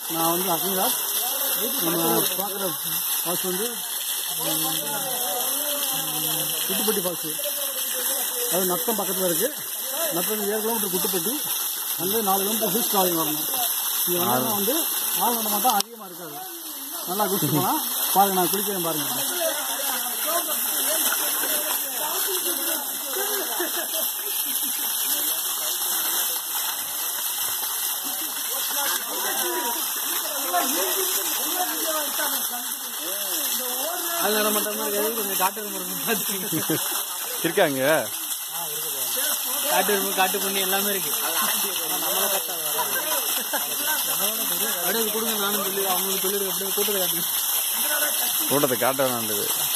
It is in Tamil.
நான் வந்து அகிலாஸ் நம்ம பார்க்குற ஃபால்ஸ் வந்து குட்டுப்பட்டி ஃபால்ஸு அது நத்தம் பக்கத்தில் இருக்குது நத்தம் ஏழு கிலோமீட்டர் குட்டுப்பட்டி அங்கே நாலு கிலோமீட்டர் ஹில்ஸ் ட்ராவலிங் வரணும் இங்கே வந்து வந்து ஆள் நடமாட்டம் தான் அதிகமாக இருக்காது நல்லா குடிச்சு போனால் பாருங்க நான் குளிக்கிறேன் பாருங்க ஆள் நடமாட்டமா இருக்காது கொஞ்சம் காட்டு எருமை பார்த்துக்கோங்க இருக்காங்க காட்டு எருமை காட்டு பண்ணி எல்லாமே இருக்கு அப்படியே கொடுங்க நானும் சொல்லி அவங்களுக்கு சொல்லி அப்படியே கூட்டத்தை காட்டுங்க கூட்டத்தை காட்ட வேண்டாது